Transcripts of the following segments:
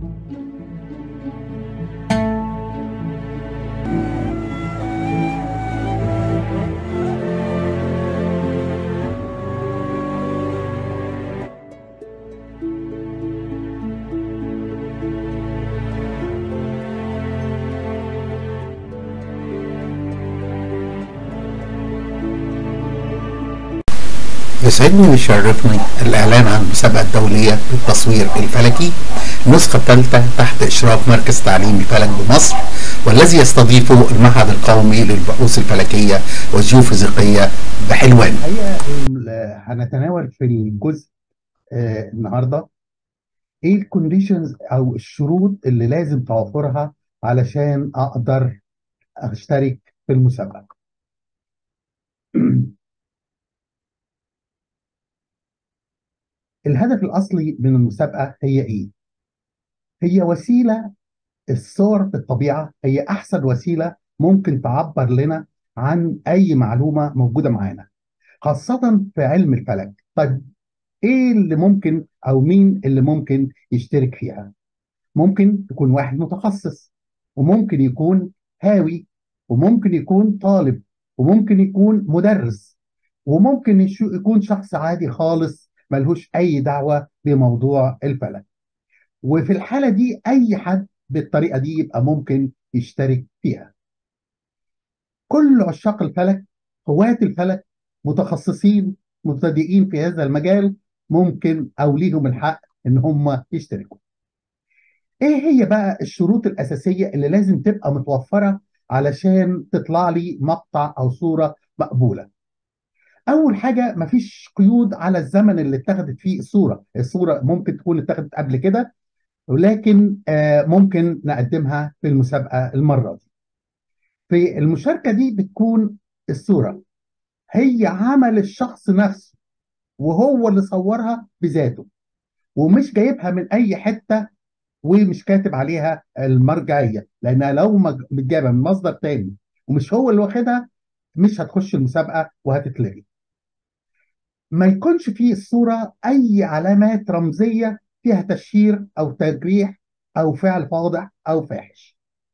يسعدني ويشرفني الإعلان عن المسابقة الدولية للتصوير الفلكي النسخة الثالثة تحت إشراف مركز تعليم الفلك بمصر والذي يستضيفه المعهد القومي للبحوث الفلكية والجيوفيزيقية بحلوان الحقيقه هنتناول في الجزء آه، النهارده ايه الكونديشنز او الشروط اللي لازم توفرها علشان اقدر اشترك في المسابقه الهدف الاصلي من المسابقه هي ايه هي وسيله الصور في الطبيعه هي احسن وسيله ممكن تعبر لنا عن اي معلومه موجوده معانا خاصه في علم الفلك طيب ايه اللي ممكن او مين اللي ممكن يشترك فيها ممكن يكون واحد متخصص وممكن يكون هاوي وممكن يكون طالب وممكن يكون مدرس وممكن يشو- يكون شخص عادي خالص ملهوش اي دعوه بموضوع الفلك وفي الحاله دي اي حد بالطريقه دي يبقى ممكن يشترك فيها كل عشاق الفلك هواة الفلك متخصصين مبتدئين في هذا المجال ممكن او ليهم الحق ان هم يشتركوا ايه هي بقى الشروط الاساسيه اللي لازم تبقى متوفره علشان تطلع لي مقطع او صوره مقبوله اول حاجه مفيش قيود على الزمن اللي اتخذت فيه الصوره الصوره ممكن تكون اتخذت قبل كده ولكن آه، ممكن نقدمها في المسابقه المره دي في المشاركه دي بتكون الصوره هي عمل الشخص نفسه وهو اللي صورها بذاته ومش جايبها من اي حته ومش كاتب عليها المرجعيه لانها لو مج- متجابه من مصدر تاني ومش هو اللي واخدها مش هتخش المسابقه وهتتلغي. ما يكونش في الصوره اي علامات رمزيه فيها تشهير او تجريح او فعل واضح او فاحش.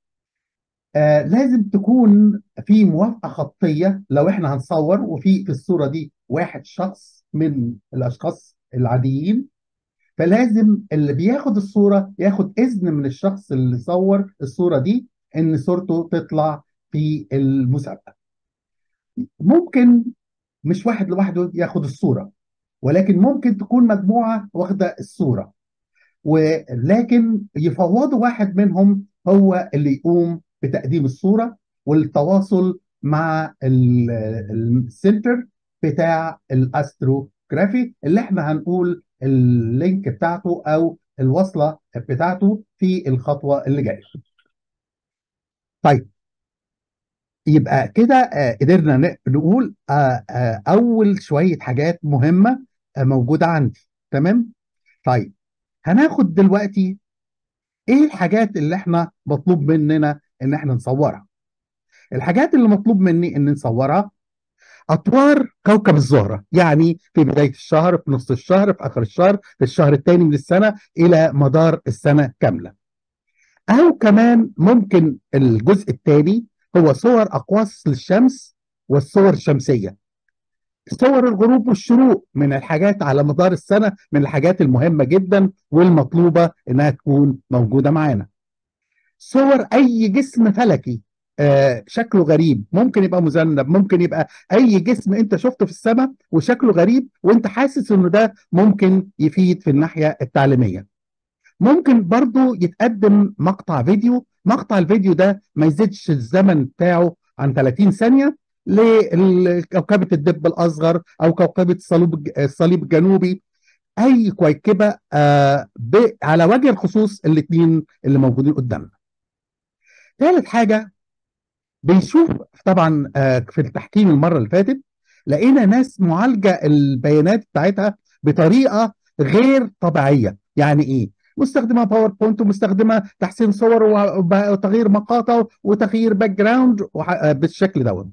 آه لازم تكون في موافقه خطيه لو احنا هنصور وفي في الصوره دي واحد شخص من الاشخاص العاديين فلازم اللي بياخد الصورة ياخد إذن من الشخص اللي صور الصورة دي إن صورته تطلع في المسابقة. ممكن مش واحد لوحده ياخد الصورة ولكن ممكن تكون مجموعة واخدة الصورة ولكن يفوضوا واحد منهم هو اللي يقوم بتقديم الصورة والتواصل مع ال- السنتر بتاع الاستروجرافي اللي احنا هنقول اللينك بتاعته او الوصلة بتاعته في الخطوة اللي جاية. طيب يبقى كده آه، قدرنا ن- نقول آه، آه، اول شوية حاجات مهمة آه، موجودة عندي تمام؟ طيب هناخد دلوقتي ايه الحاجات اللي احنا مطلوب مننا ان احنا نصورها الحاجات اللي مطلوب مني ان نصورها اطوار كوكب الزهره يعني في بدايه الشهر في نص الشهر في اخر الشهر في الشهر الثاني من السنه الى مدار السنه كامله او كمان ممكن الجزء الثاني هو صور اقواس للشمس والصور الشمسيه صور الغروب والشروق من الحاجات على مدار السنه من الحاجات المهمه جدا والمطلوبه انها تكون موجوده معانا صور اي جسم فلكي آه شكله غريب ممكن يبقى مذنب ممكن يبقى اي جسم انت شفته في السماء وشكله غريب وانت حاسس انه ده ممكن يفيد في الناحيه التعليميه ممكن برضو يتقدم مقطع فيديو مقطع الفيديو ده ما يزيدش الزمن بتاعه عن 30 ثانيه لكوكبه الدب الاصغر او كوكبه الصليب الصليب الجنوبي اي كويكبه آه ب- على وجه الخصوص الاثنين اللي موجودين قدامنا ثالث حاجه بنشوف طبعا آه، في التحكيم المره اللي فاتت لقينا ناس معالجه البيانات بتاعتها بطريقه غير طبيعيه يعني ايه مستخدمه باوربوينت ومستخدمه تحسين صور وب- وتغيير مقاطع وتغيير باك جراوند وح- آه، بالشكل دوت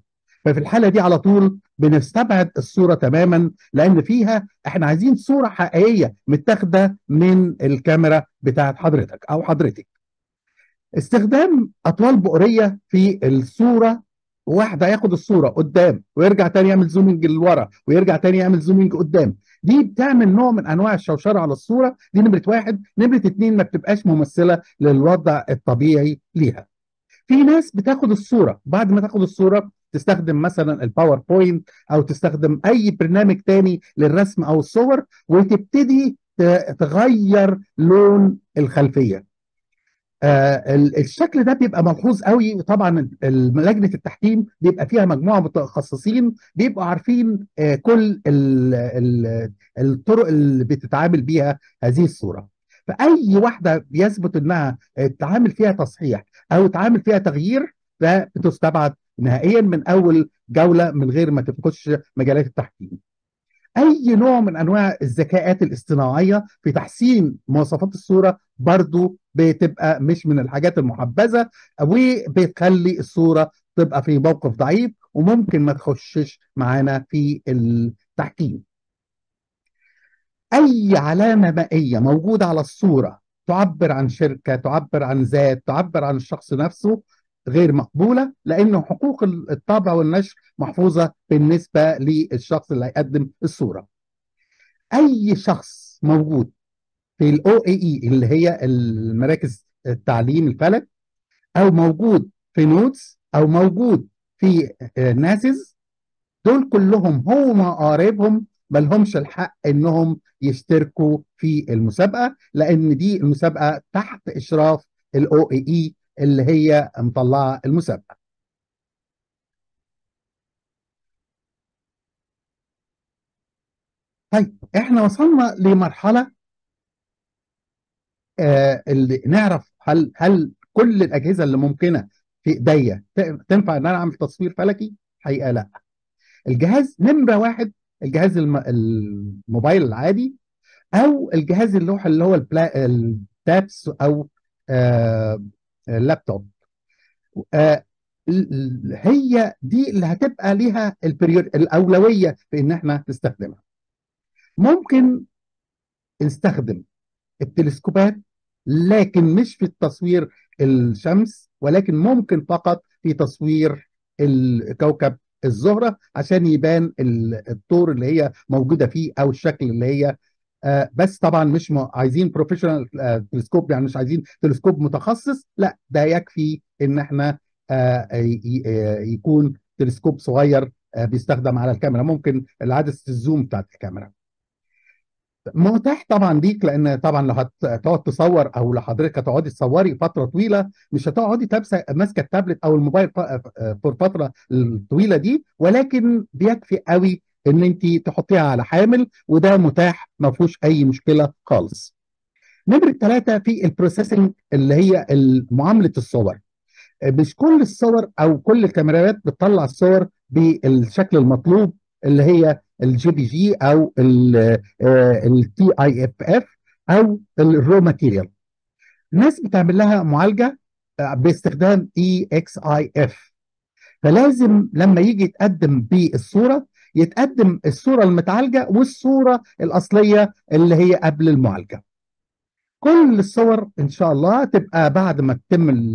ففي الحاله دي على طول بنستبعد الصوره تماما لان فيها احنا عايزين صوره حقيقيه متاخده من الكاميرا بتاعت حضرتك او حضرتك استخدام اطوال بؤريه في الصوره واحد هياخد الصوره قدام ويرجع تاني يعمل زومنج لورا ويرجع تاني يعمل زومنج قدام دي بتعمل نوع من انواع الشوشره على الصوره دي نمره واحد نمره اتنين ما بتبقاش ممثله للوضع الطبيعي ليها في ناس بتاخد الصوره بعد ما تاخد الصوره تستخدم مثلا الباوربوينت او تستخدم اي برنامج تاني للرسم او الصور وتبتدي تغير لون الخلفيه آه الشكل ده بيبقى ملحوظ قوي وطبعا لجنه التحكيم بيبقى فيها مجموعه متخصصين بيبقوا عارفين آه كل ال ال الطرق اللي بتتعامل بيها هذه الصوره فاي واحده بيثبت انها تعامل فيها تصحيح او تعامل فيها تغيير ده بتستبعد نهائيا من اول جوله من غير ما تخش مجالات التحكيم اي نوع من انواع الذكاءات الاصطناعيه في تحسين مواصفات الصوره برضو بتبقى مش من الحاجات المحبذه وبتخلي الصوره تبقى في موقف ضعيف وممكن ما تخشش معانا في التحكيم اي علامه مائيه موجوده على الصوره تعبر عن شركه تعبر عن ذات تعبر عن الشخص نفسه غير مقبوله لانه حقوق الطابع والنشر محفوظه بالنسبه للشخص اللي هيقدم الصوره. اي شخص موجود في الاو اي اي اللي هي المراكز التعليم الفلك او موجود في نودز او موجود في ناسز دول كلهم هم قاربهم ما لهمش الحق انهم يشتركوا في المسابقه لان دي المسابقه تحت اشراف الاو اي اي اللي هي مطلعه المسابقه. طيب احنا وصلنا لمرحله آه اللي نعرف هل هل كل الاجهزه اللي ممكنه في ايديا تنفع ان انا اعمل تصوير فلكي؟ حقيقه لا. الجهاز نمره واحد الجهاز الم... الموبايل العادي او الجهاز اللوح اللي هو البلا... التابس او آه اللابتوب آه هي دي اللي هتبقى ليها البريور الاولويه في ان احنا نستخدمها ممكن نستخدم التلسكوبات لكن مش في التصوير الشمس ولكن ممكن فقط في تصوير الكوكب الزهره عشان يبان الطور اللي هي موجوده فيه او الشكل اللي هي آه بس طبعا مش م... عايزين بروفيشنال آه تلسكوب يعني مش عايزين تلسكوب متخصص لا ده يكفي ان احنا آه يكون تلسكوب صغير بيستخدم على الكاميرا ممكن عدسه الزوم بتاعت الكاميرا متاح طبعا ليك لان طبعا لو هتقعد تصور او لو حضرتك هتقعدي تصوري فتره طويله مش هتقعدي تابسه ماسكه التابلت او الموبايل في الفتره الطويله دي ولكن بيكفي قوي ان انت تحطيها على حامل وده متاح ما فيهوش اي مشكله خالص. نمره ثلاثه في البروسيسنج اللي هي معامله الصور. مش كل الصور او كل الكاميرات بتطلع الصور بالشكل المطلوب اللي هي الجي بي جي او التي اي اف اف او الرو ماتيريال. الناس بتعمل لها معالجه باستخدام اي اكس اي اف. فلازم لما يجي يتقدم بالصوره يتقدم الصورة المتعالجة والصورة الأصلية اللي هي قبل المعالجة كل الصور إن شاء الله تبقى بعد ما تتم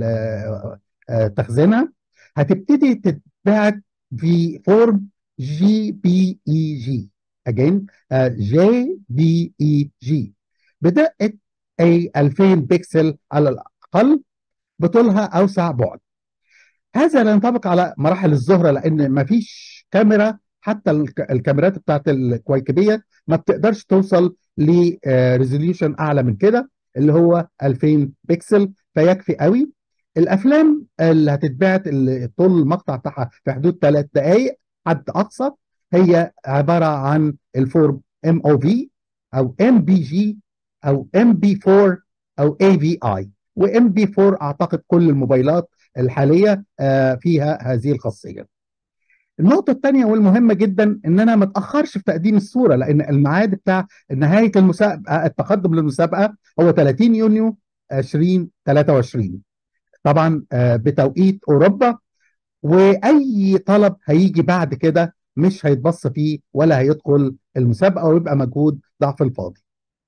تخزينها هتبتدي تتبعت في فورم جي بي اي جي again جي بي اي جي بدقة اي 2000 بكسل على الأقل بطولها أوسع بعد هذا لا ينطبق على مراحل الزهرة لأن مفيش كاميرا حتى الكاميرات بتاعت الكويكبيه ما بتقدرش توصل لريزوليوشن اعلى من كده اللي هو 2000 بكسل فيكفي قوي الافلام اللي هتتبعت اللي طول المقطع بتاعها في حدود ثلاث دقائق حد اقصى هي عباره عن الفورم ام او في او ام بي جي او ام بي 4 او اي في اي وام بي 4 اعتقد كل الموبايلات الحاليه فيها هذه الخاصيه النقطة الثانية والمهمة جدا ان انا ما اتأخرش في تقديم الصورة لان الميعاد بتاع نهاية المسابقة التقدم للمسابقة هو 30 يونيو 2023 طبعا بتوقيت اوروبا واي طلب هيجي بعد كده مش هيتبص فيه ولا هيدخل المسابقه ويبقى مجهود ضعف الفاضي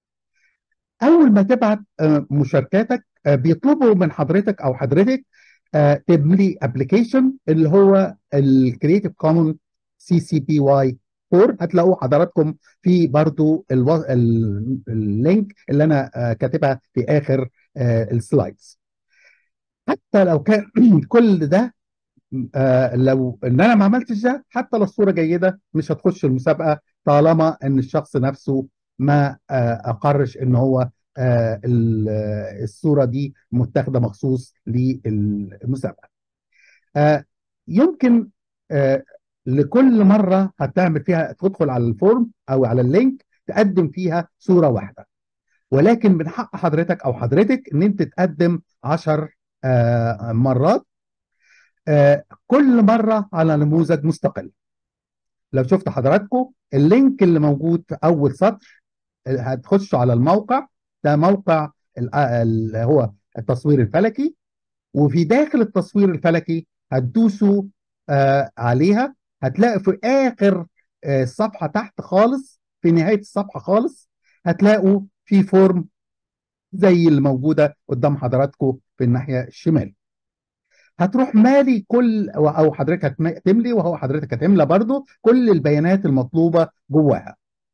اول ما تبعت آه، مشاركاتك آه، بيطلبوا من حضرتك او حضرتك آه، تملي ابلكيشن اللي هو الكريتيف كومون سي سي بي واي 4 هتلاقوه حضراتكم في برضو الو... ال- اللينك اللي انا آه، كاتبها في اخر آه، السلايدز حتى لو كان كل ده آه، لو ان انا ما عملتش ده حتى لو الصوره جيده مش هتخش المسابقه طالما ان الشخص نفسه ما آه، اقرش ان هو آه، ال- آه، الصوره دي متاخده مخصوص للمسابقه آه، يمكن آه، لكل مره هتعمل فيها تدخل على الفورم او على اللينك تقدم فيها صوره واحده ولكن من حق حضرتك او حضرتك ان انت تقدم 10 مرات آه، كل مره على نموذج مستقل لو شفت حضراتكم اللينك اللي موجود في اول سطر آه، هتخشوا على الموقع ده موقع ال- آه، اللي هو التصوير الفلكي وفي داخل التصوير الفلكي هتدوسوا آه عليها هتلاقي في اخر آه الصفحه تحت خالص في نهايه الصفحه خالص هتلاقوا في فورم زي اللي موجوده قدام حضراتكم في الناحيه الشمال هتروح مالي كل او حضرتك هتم- هتملي وهو حضرتك هتملى برضو كل البيانات المطلوبه جواها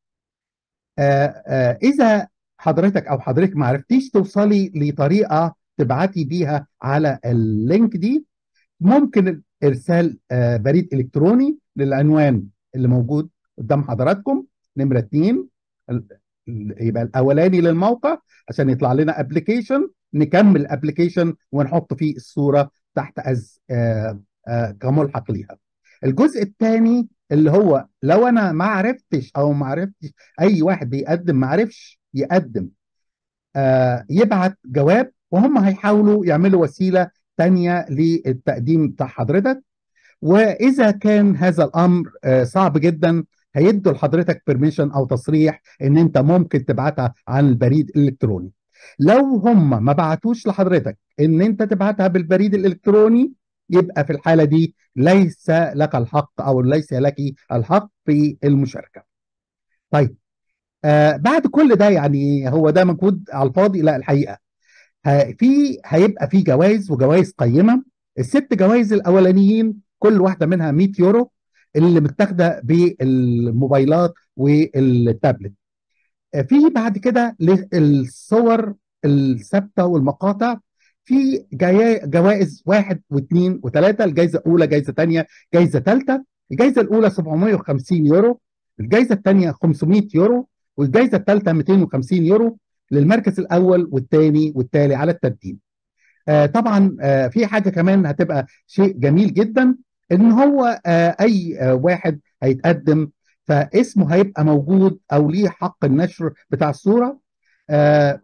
آه آه اذا حضرتك او حضرتك ما عرفتيش توصلي لطريقه تبعتي بيها على اللينك دي ممكن ارسال آه بريد الكتروني للعنوان اللي موجود قدام حضراتكم نمره اتنين ال- ال- يبقى الاولاني للموقع عشان يطلع لنا ابلكيشن نكمل الابلكيشن ونحط فيه الصوره تحت از آه آه كملحق ليها الجزء الثاني اللي هو لو انا ما عرفتش او ما عرفتش اي واحد بيقدم ما عرفش يقدم آه يبعت جواب وهم هيحاولوا يعملوا وسيله تانية للتقديم بتاع حضرتك واذا كان هذا الامر آه، صعب جدا هيدوا لحضرتك بيرميشن او تصريح ان انت ممكن تبعتها عن البريد الالكتروني لو هم ما بعتوش لحضرتك ان انت تبعتها بالبريد الالكتروني يبقى في الحاله دي ليس لك الحق او ليس لك الحق في المشاركه طيب آه بعد كل ده يعني هو ده مجهود على الفاضي لا الحقيقه ه- في هيبقى في جوائز وجوائز قيمه الست جوائز الاولانيين كل واحده منها 100 يورو اللي متاخده بالموبايلات والتابلت آه، في بعد كده للصور الثابته والمقاطع في جاي- جوائز واحد واثنين وثلاثه الجائزه الاولى جائزه ثانيه جائزه ثالثه الجائزه الاولى 750 يورو الجائزه الثانيه 500 يورو والجائزه الثالثه 250 يورو للمركز الاول والثاني والثالث على الترتيب آه طبعا آه في حاجه كمان هتبقى شيء جميل جدا ان هو آه اي آه واحد هيتقدم فاسمه هيبقى موجود او ليه حق النشر بتاع الصوره آه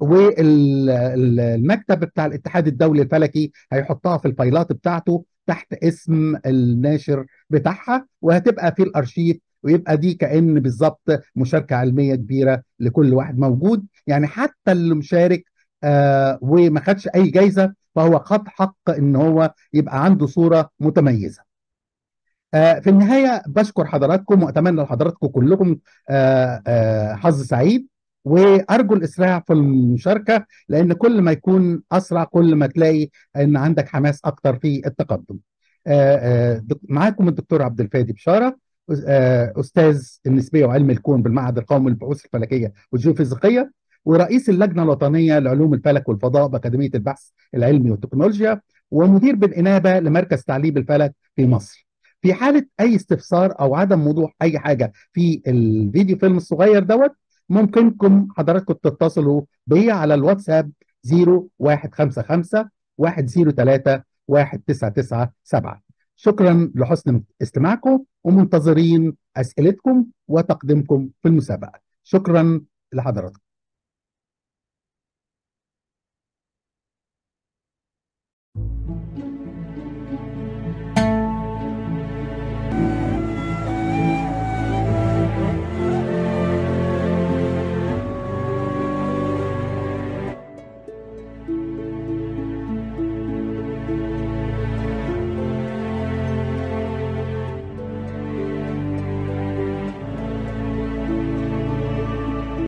والمكتب بتاع الاتحاد الدولي الفلكي هيحطها في الفايلات بتاعته تحت اسم الناشر بتاعها وهتبقى في الارشيف ويبقى دي كأن بالظبط مشاركة علمية كبيرة لكل واحد موجود يعني حتى اللي مشارك آه وما خدش اي جايزة فهو خد حق ان هو يبقى عنده صورة متميزة آه في النهاية بشكر حضراتكم وأتمنى لحضراتكم كلكم آه آه حظ سعيد وأرجو الإسراع في المشاركة لأن كل ما يكون أسرع كل ما تلاقي أن عندك حماس أكتر في التقدم آه آه دك- معاكم الدكتور عبد الفادي بشارة آه أستاذ النسبية وعلم الكون بالمعهد القومي للبحوث الفلكية والجيوفيزيقية ورئيس اللجنة الوطنية لعلوم الفلك والفضاء بأكاديمية البحث العلمي والتكنولوجيا ومدير بالإنابة لمركز تعليم الفلك في مصر في حالة أي استفسار أو عدم وضوح أي حاجة في الفيديو فيلم الصغير دوت ممكنكم حضراتكم تتصلوا بيا على الواتساب 0155 103 1997 شكرا لحسن استماعكم ومنتظرين أسئلتكم وتقديمكم في المسابقة شكرا لحضراتكم